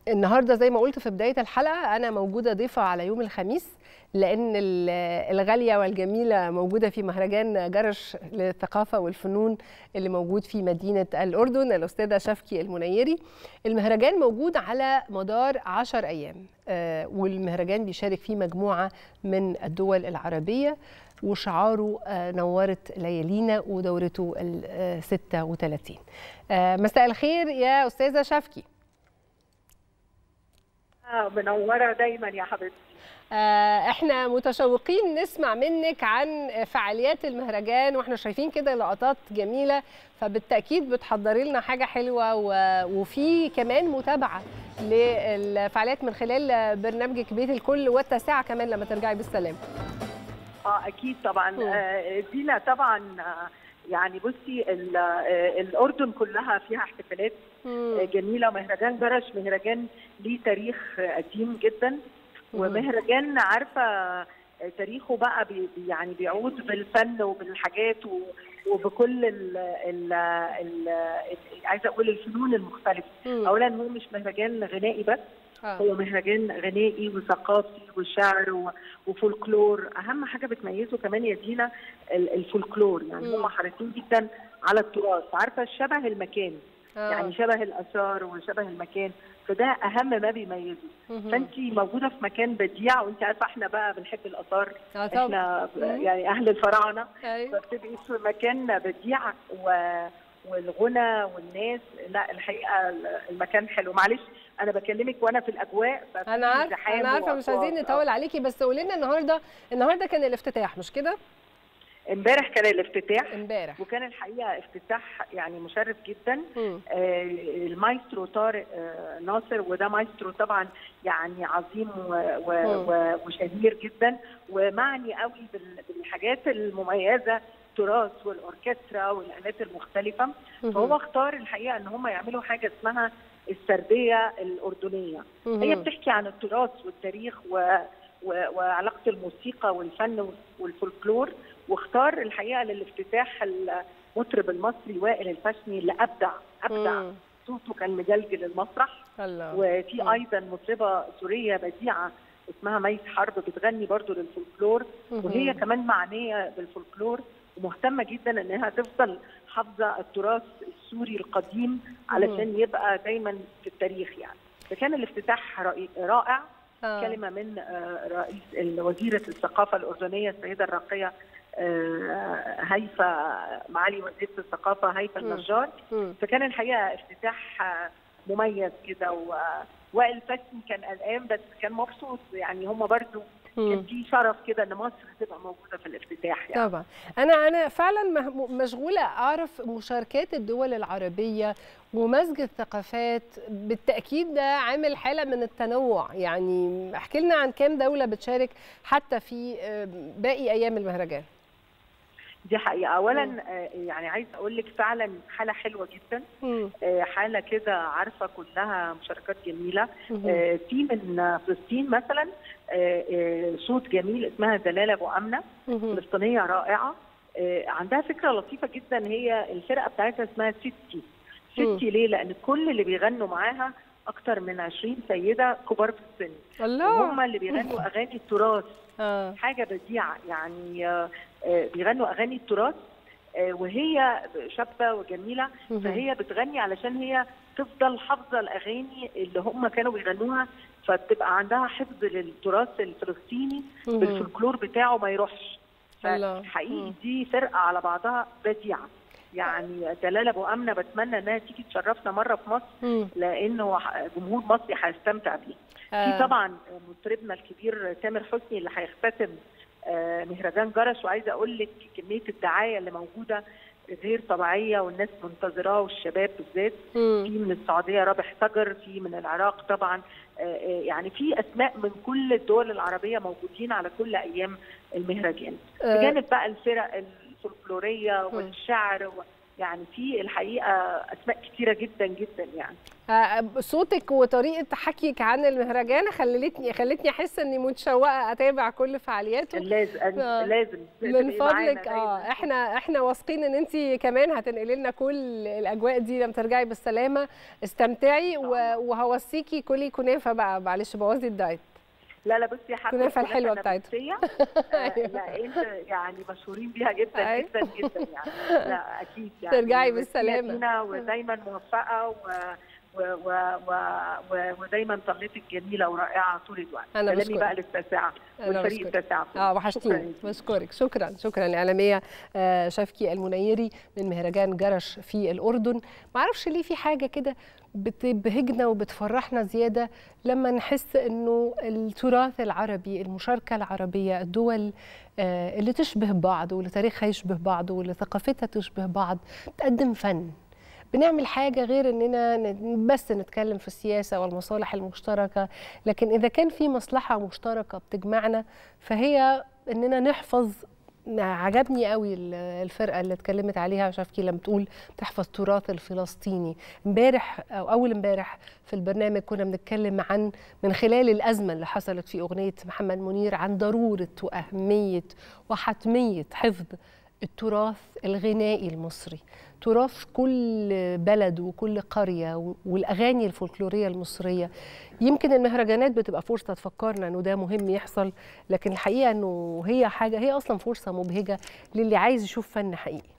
النهارده زي ما قلت في بدايه الحلقه انا موجوده ضيفه على يوم الخميس لان ال- الغاليه والجميله موجوده في مهرجان جرش للثقافه والفنون اللي موجود في مدينه الاردن الاستاذه شفكي المنيري المهرجان موجود على مدار 10 ايام آه، والمهرجان بيشارك فيه مجموعه من الدول العربيه وشعاره آه، نورت ليالينا ودورته ال آه، 36 آه، مساء الخير يا استاذه شفكي آه، منورة دايما يا حبيبتي آه، احنا متشوقين نسمع منك عن فعاليات المهرجان واحنا شايفين كده لقطات جميله فبالتاكيد بتحضري لنا حاجه حلوه و- وفي كمان متابعه للفعاليات من خلال برنامجك بيت الكل والتاسعه كمان لما ترجعي بالسلامه اه اكيد طبعا مم. آه، دينا طبعا آه، يعني بصي ال- آه، الاردن كلها فيها احتفالات آه، جميله ومهرجان جرش مهرجان ليه تاريخ آه، قديم جدا ومهرجان عارفه آه، تاريخه بقى بي بي- يعني بيعود بالفن وبالحاجات و- وبكل ال ال ال ال- عايزه اقول الفنون المختلفه مم. اولا هو مش مهرجان غنائي بس آه. هو مهرجان غنائي وثقافي وشعر و- وفولكلور اهم حاجه بتميزه كمان يا دينا ال- الفولكلور يعني مم. هم حريصين جدا على التراث عارفه شبه المكان آه. يعني شبه الاثار وشبه المكان فده اهم ما بيميزه مهم. فانت موجوده في مكان بديع وانت عارفه احنا بقى بنحب الاثار آه طبعا احنا مم. يعني اهل الفراعنه أيوة. فبتبقي في مكان بديع و... والغنى والناس لا الحقيقه المكان حلو معلش انا بكلمك وانا في الاجواء ففي انا عارفه زحام انا عارفه مش وأصوات. عايزين نطول عليكي بس قولي لنا النهارده النهارده كان الافتتاح مش كده امبارح كان الافتتاح امبارح وكان الحقيقه افتتاح يعني مشرف جدا مم. آه، المايسترو طارق آه، ناصر وده مايسترو طبعا يعني عظيم و- و- و- وشهير جدا ومعني قوي بال- بالحاجات المميزه التراث والاوركسترا والالات المختلفه مهم. فهو اختار الحقيقه ان هم يعملوا حاجه اسمها السرديه الاردنيه مهم. هي بتحكي عن التراث والتاريخ و... و... وعلاقه الموسيقى والفن والفولكلور واختار الحقيقه للافتتاح المطرب المصري وائل الفشني اللي ابدع ابدع مم. صوته كان مجلجل المسرح الله وفي مم. ايضا مطربه سوريه بديعه اسمها ميس حرب بتغني برضو للفولكلور مهم. وهي كمان معنيه بالفولكلور ومهتمه جدا انها تفضل حافظه التراث السوري القديم علشان يبقى دايما في التاريخ يعني فكان الافتتاح رائع- رائع آه. كلمه من آه، رئيس وزيره الثقافه الاردنيه السيده الراقيه آه، هيفا معالي وزيره الثقافه هيفا مم. النجار مم. فكان الحقيقه افتتاح آه، مميز كده و- وائل فتحي كان قلقان بس كان مبسوط يعني هم برضو كان مم. في شرف كده ان مصر تبقى موجوده في الافتتاح يعني طبعا انا انا فعلا مه- مشغوله اعرف مشاركات الدول العربيه ومزج الثقافات بالتاكيد ده عامل حاله من التنوع يعني احكي لنا عن كام دوله بتشارك حتى في آه، باقي ايام المهرجان دي حقيقه اولا مم. آه، يعني عايزه اقول لك فعلا حاله حلوه جدا مم. آه، حاله كده عارفه كلها مشاركات جميله مهم. آه، في من فلسطين مثلا آه، آه، صوت جميل اسمها دلاله ابو امنه مهم. فلسطينيه رائعه آه، عندها فكره لطيفه جدا هي الفرقه بتاعتها اسمها ستي مم. ستي ليه؟ لان كل اللي بيغنوا معاها اكتر من 20 سيده كبار في السن الله وهم اللي بيغنوا اغاني التراث اه حاجه بديعه يعني آه، آه، بيغنوا اغاني التراث آه، وهي شابه وجميله مهم. فهي بتغني علشان هي تفضل حافظه الاغاني اللي هم كانوا بيغنوها فتبقى عندها حفظ للتراث الفلسطيني مهم. بالفولكلور بتاعه ما يروحش الله. فحقيقي مم. دي فرقه على بعضها بديعه يعني دلاله ابو امنه بتمنى انها تيجي تشرفنا مره في مصر مم. لانه جمهور مصري هيستمتع بيه آه. في طبعا مطربنا الكبير تامر حسني اللي هيختتم آه، مهرجان جرش وعايزه اقول لك كميه الدعايه اللي موجوده غير طبيعيه والناس منتظراه والشباب بالذات مم. في من السعوديه رابح سجر في من العراق طبعا آه، آه، يعني في اسماء من كل الدول العربيه موجودين على كل ايام المهرجان آه. بجانب بقى الفرق الفولكلوريه والشعر و- يعني في الحقيقه اسماء كتيره جدا جدا يعني صوتك وطريقه حكيك عن المهرجان خلتني خلتني احس اني متشوقه اتابع كل فعالياته لازم آه لازم من فضلك اه احنا احنا واثقين ان انت كمان هتنقلي لنا كل الاجواء دي لما ترجعي بالسلامه استمتعي وهوصيكي كلي كنافه بقى معلش بوظي الدايت لا لا بصي يا حبيبتي الكنافه الحلوه بتاعتها لا انت يعني مشهورين بيها جدا أيوة. جدا جدا يعني لا اكيد يعني ترجعي بالسلامه ودايما موفقه و و و و ودايما طلتك جميله ورائعه طول الوقت انا سلامي بقى للتاسعه والفريق التاسعه اه وحشتيني بشكرك شكرا شكرا الاعلاميه آه شفكي المنيري من مهرجان جرش في الاردن ما اعرفش ليه في حاجه كده بتبهجنا وبتفرحنا زياده لما نحس انه التراث العربي المشاركه العربيه الدول آه اللي تشبه بعض واللي تاريخها يشبه بعض واللي ثقافتها تشبه بعض تقدم فن بنعمل حاجة غير إننا بس نتكلم في السياسة والمصالح المشتركة لكن إذا كان في مصلحة مشتركة بتجمعنا فهي إننا نحفظ عجبني قوي الفرقه اللي اتكلمت عليها شافكي لما تقول تحفظ التراث الفلسطيني امبارح او اول امبارح في البرنامج كنا بنتكلم عن من خلال الازمه اللي حصلت في اغنيه محمد منير عن ضروره واهميه وحتميه حفظ التراث الغنائي المصري تراث كل بلد وكل قرية والأغاني الفولكلورية المصرية يمكن المهرجانات بتبقى فرصة تفكرنا أنه ده مهم يحصل لكن الحقيقة أنه هي حاجة هي أصلا فرصة مبهجة للي عايز يشوف فن حقيقي